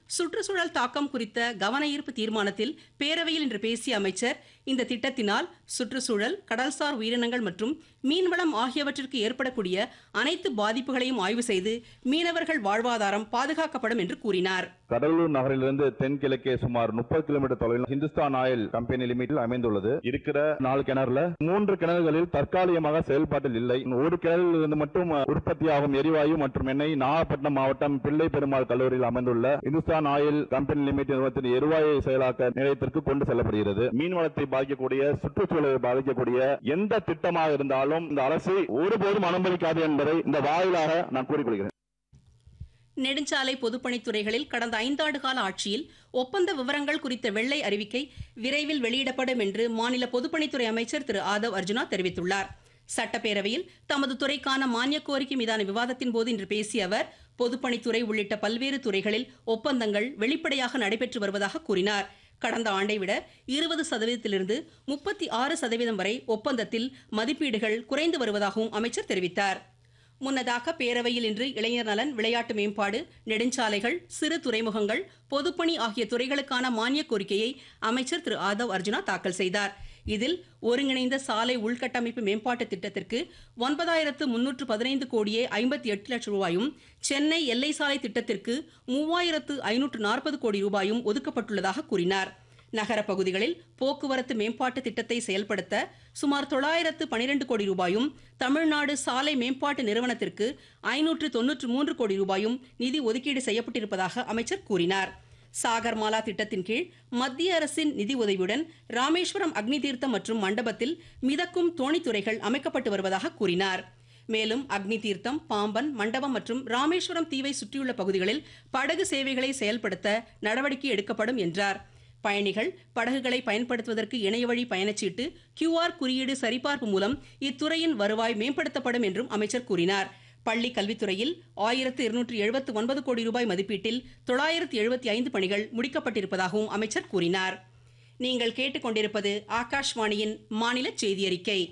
சுற்றுச்சூழல் தாக்கம் குறித்த கவன ஈர்ப்பு தீர்மானத்தில் பேரவையில் இன்று பேசிய அமைச்சர் இந்த திட்டத்தினால் சுற்றுச்சூழல் கடல்சார் உயிரினங்கள் மற்றும் மீன்வளம் ஆகியவற்றிற்கு ஏற்படக்கூடிய அனைத்து பாதிப்புகளையும் ஆய்வு செய்து மீனவர்கள் வாழ்வாதாரம் பாதுகாக்கப்படும் என்று கூறினார் கடலூர் நகரிலிருந்து தென்கிழக்கே சுமார் முப்பது கிலோமீட்டர் தொலைவில் ஹிந்துஸ்தான் ஆயில் கம்பெனி லிமிட்டில் அமைந்துள்ளது இருக்கிற நாலு கிணறுல மூன்று கிணறுகளில் தற்காலிகமாக செயல்பாட்டில் இல்லை ஒரு கிணறில் இருந்து மட்டும் உற்பத்தியாகும் எரிவாயு மற்றும் எண்ணெய் நாகப்பட்டினம் மாவட்டம் பிள்ளை பெருமாள் கல்லூரியில் அமைந்துள்ள இந்துஸ்தான் ஆயில் கம்பெனி லிமிடெட் நிறுவனத்தின் எரிவாயு செயலாக்க நிலையத்திற்கு கொண்டு செல்லப்படுகிறது மீன்வளத்தை பாதிக்கக்கூடிய சுற்றுச்சூழலை பாதிக்கக்கூடிய எந்த திட்டமாக இருந்தாலும் இந்த அரசு ஒருபோதும் அனுமதிக்காது என்பதை இந்த வாயிலாக நான் கூறிக்கொள்கிறேன் நெடுஞ்சாலை பொதுப்பணித்துறைகளில் கடந்த ஐந்தாண்டு கால ஆட்சியில் ஒப்பந்த விவரங்கள் குறித்த வெள்ளை அறிவிக்கை விரைவில் வெளியிடப்படும் என்று மாநில பொதுப்பணித்துறை அமைச்சர் திரு ஆதவ் அர்ஜுனா தெரிவித்துள்ளார் சட்டப்பேரவையில் தமது துறைக்கான மானியக் கோரிக்கை மீதான விவாதத்தின் போது இன்று பேசிய அவர் பொதுப்பணித்துறை உள்ளிட்ட பல்வேறு துறைகளில் ஒப்பந்தங்கள் வெளிப்படையாக நடைபெற்று வருவதாக கூறினார் கடந்த ஆண்டை விட இருபது சதவீதத்திலிருந்து முப்பத்தி ஆறு சதவீதம் வரை ஒப்பந்தத்தில் மதிப்பீடுகள் குறைந்து வருவதாகவும் அமைச்சர் தெரிவித்தார் முன்னதாக பேரவையில் இன்று இளைஞர் நலன் விளையாட்டு மேம்பாடு நெடுஞ்சாலைகள் சிறு துறைமுகங்கள் பொதுப்பணி ஆகிய துறைகளுக்கான மானியக் கோரிக்கையை அமைச்சர் திரு ஆதவ் அர்ஜுனா தாக்கல் செய்தார் இதில் ஒருங்கிணைந்த சாலை உள்கட்டமைப்பு மேம்பாட்டு திட்டத்திற்கு ஒன்பதாயிரத்து முன்னூற்று பதினைந்து கோடியே ஐம்பத்தி எட்டு லட்சம் ரூபாயும் சென்னை எல்லை சாலை திட்டத்திற்கு மூவாயிரத்து ஐநூற்று நாற்பது கோடி ரூபாயும் ஒதுக்கப்பட்டுள்ளதாக கூறினார் நகர பகுதிகளில் போக்குவரத்து மேம்பாட்டு திட்டத்தை செயல்படுத்த சுமார் தொள்ளாயிரத்து பனிரெண்டு கோடி ரூபாயும் தமிழ்நாடு சாலை மேம்பாட்டு நிறுவனத்திற்கு ஐநூற்று தொன்னூற்று மூன்று கோடி ரூபாயும் நிதி ஒதுக்கீடு செய்யப்பட்டிருப்பதாக அமைச்சர் கூறினார் சாகர்மாலா திட்டத்தின் கீழ் மத்திய அரசின் நிதி உதவியுடன் ராமேஸ்வரம் அக்னி தீர்த்தம் மற்றும் மண்டபத்தில் மிதக்கும் தோணித்துறைகள் அமைக்கப்பட்டு வருவதாக கூறினார் மேலும் அக்னி தீர்த்தம் பாம்பன் மண்டபம் மற்றும் ராமேஸ்வரம் தீவை சுற்றியுள்ள பகுதிகளில் படகு சேவைகளை செயல்படுத்த நடவடிக்கை எடுக்கப்படும் என்றார் பயணிகள் படகுகளை பயன்படுத்துவதற்கு இணையவழி பயணச்சீட்டு கியூஆர் குறியீடு சரிபார்ப்பு மூலம் இத்துறையின் வருவாய் மேம்படுத்தப்படும் என்றும் அமைச்சர் கூறினார் பள்ளி கல்வித்துறையில் ஆயிரத்து இருநூற்று எழுபத்து ஒன்பது கோடி ரூபாய் மதிப்பீட்டில் தொள்ளாயிரத்து எழுபத்தி ஐந்து பணிகள் முடிக்கப்பட்டிருப்பதாகவும் அமைச்சர் கூறினார் நீங்கள் கேட்டுக்கொண்டிருப்பது ஆகாஷ்வாணியின் மாநில செய்தி அறிக்கை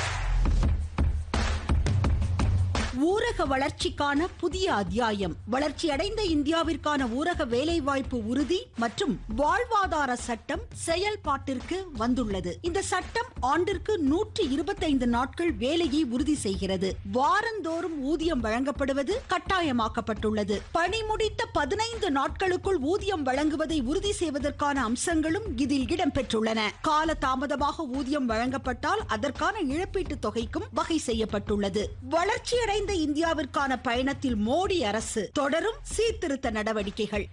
ஊரக வளர்ச்சிக்கான புதிய அத்தியாயம் வளர்ச்சியடைந்த இந்தியாவிற்கான ஊரக வேலைவாய்ப்பு உறுதி மற்றும் வாழ்வாதார சட்டம் செயல்பாட்டிற்கு வந்துள்ளது இந்த சட்டம் ஆண்டிற்கு நூற்றி இருபத்தைந்து நாட்கள் வேலையை உறுதி செய்கிறது வாரந்தோறும் ஊதியம் வழங்கப்படுவது கட்டாயமாக்கப்பட்டுள்ளது பணி முடித்த பதினைந்து நாட்களுக்குள் ஊதியம் வழங்குவதை உறுதி செய்வதற்கான அம்சங்களும் இதில் இடம்பெற்றுள்ளன கால தாமதமாக ஊதியம் வழங்கப்பட்டால் அதற்கான இழப்பீட்டுத் தொகைக்கும் வகை செய்யப்பட்டுள்ளது வளர்ச்சியடைந்த வளர்ந்த இந்தியாவிற்கான பயணத்தில் மோடி அரசு தொடரும் சீர்திருத்த நடவடிக்கைகள்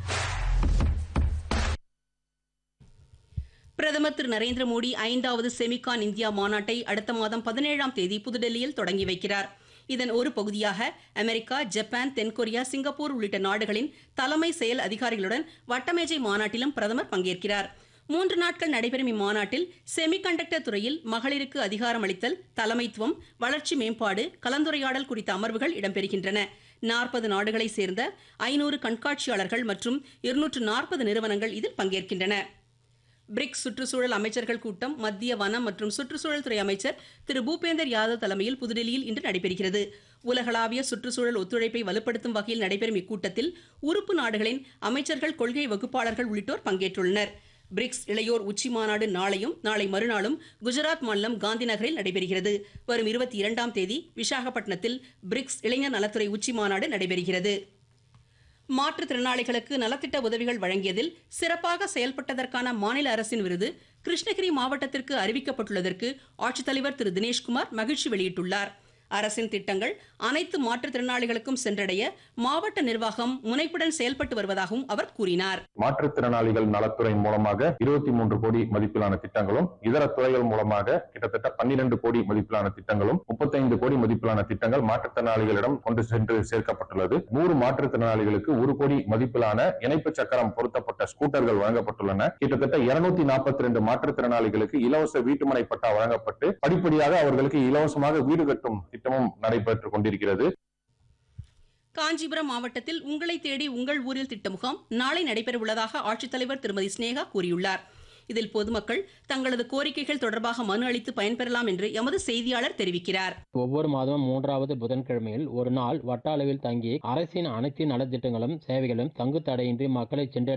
பிரதமர் திரு நரேந்திர மோடி ஐந்தாவது செமிகான் இந்தியா மாநாட்டை அடுத்த மாதம் பதினேழாம் தேதி புதுடெல்லியில் தொடங்கி வைக்கிறார் இதன் ஒரு பகுதியாக அமெரிக்கா ஜப்பான் தென்கொரியா சிங்கப்பூர் உள்ளிட்ட நாடுகளின் தலைமை செயல் அதிகாரிகளுடன் வட்டமேஜை மாநாட்டிலும் பிரதமர் பங்கேற்கிறார் மூன்று நாட்கள் நடைபெறும் இம்மாநாட்டில் செமிகண்டக்டர் துறையில் மகளிருக்கு அதிகாரம் அளித்தல் தலைமைத்துவம் வளர்ச்சி மேம்பாடு கலந்துரையாடல் குறித்த அமர்வுகள் இடம்பெறுகின்றன நாற்பது நாடுகளைச் சேர்ந்த ஐநூறு கண்காட்சியாளர்கள் மற்றும் இருநூற்று நாற்பது நிறுவனங்கள் இதில் பங்கேற்கின்றன பிரிக்ஸ் சுற்றுச்சூழல் அமைச்சர்கள் கூட்டம் மத்திய வனம் மற்றும் சுற்றுச்சூழல் துறை அமைச்சர் திரு பூபேந்தர் யாதவ் தலைமையில் புதுடெல்லியில் இன்று நடைபெறுகிறது உலகளாவிய சுற்றுச்சூழல் ஒத்துழைப்பை வலுப்படுத்தும் வகையில் நடைபெறும் இக்கூட்டத்தில் உறுப்பு நாடுகளின் அமைச்சர்கள் கொள்கை வகுப்பாளர்கள் உள்ளிட்டோர் பங்கேற்றுள்ளனர் பிரிக்ஸ் இளையோர் உச்சி மாநாடு நாளையும் நாளை மறுநாளும் குஜராத் மாநிலம் காந்தி நகரில் நடைபெறுகிறது வரும் இருபத்தி இரண்டாம் தேதி விசாகப்பட்டினத்தில் பிரிக்ஸ் இளைஞர் நலத்துறை உச்சி மாநாடு நடைபெறுகிறது மாற்றுத்திறனாளிகளுக்கு நலத்திட்ட உதவிகள் வழங்கியதில் சிறப்பாக செயல்பட்டதற்கான மாநில அரசின் விருது கிருஷ்ணகிரி மாவட்டத்திற்கு அறிவிக்கப்பட்டுள்ளதற்கு ஆட்சித்தலைவர் திரு தினேஷ்குமார் மகிழ்ச்சி வெளியிட்டுள்ளார் அரசின் திட்டங்கள் அனைத்து மாற்றுத்திறனாளிகளுக்கும் சென்றடைய மாவட்ட நிர்வாகம் முனைப்புடன் செயல்பட்டு வருவதாகவும் அவர் கூறினார் மாற்றுத்திறனாளிகள் நலத்துறை மூலமாக இருபத்தி மூன்று கோடி மதிப்பிலான திட்டங்களும் இதர துறைகள் மூலமாக கிட்டத்தட்ட பன்னிரண்டு கோடி மதிப்பிலான திட்டங்களும் முப்பத்தைந்து கோடி மதிப்பிலான திட்டங்கள் மாற்றுத்திறனாளிகளிடம் கொண்டு சென்று சேர்க்கப்பட்டுள்ளது நூறு மாற்றுத்திறனாளிகளுக்கு ஒரு கோடி மதிப்பிலான இணைப்பு சக்கரம் பொருத்தப்பட்ட ஸ்கூட்டர்கள் வழங்கப்பட்டுள்ளன கிட்டத்தட்ட இருநூத்தி நாற்பத்தி ரெண்டு மாற்றுத்திறனாளிகளுக்கு இலவச வீட்டுமனை பட்டா வழங்கப்பட்டு படிப்படியாக அவர்களுக்கு இலவசமாக வீடு கட்டும் திட்டமும் நடைபெற்றுக் கொண்டிருக்கிறது காஞ்சிபுரம் மாவட்டத்தில் உங்களை தேடி உங்கள் ஊரில் திட்ட முகாம் நாளை நடைபெறவுள்ளதாக ஆட்சித்தலைவர் திருமதி ஸ்னேகா கூறியுள்ளார் இதில் பொதுமக்கள் தங்களது கோரிக்கைகள் தொடர்பாக மனு அளித்து பயன்பெறலாம் என்று எமது செய்தியாளர் தெரிவிக்கிறார் ஒவ்வொரு மாதமும் மூன்றாவது புதன்கிழமையில் ஒரு நாள் வட்ட அளவில் தங்கி அரசின் அனைத்து நலத்திட்டங்களும் சேவைகளும் தங்கு தடையின்றி மக்களை சென்ற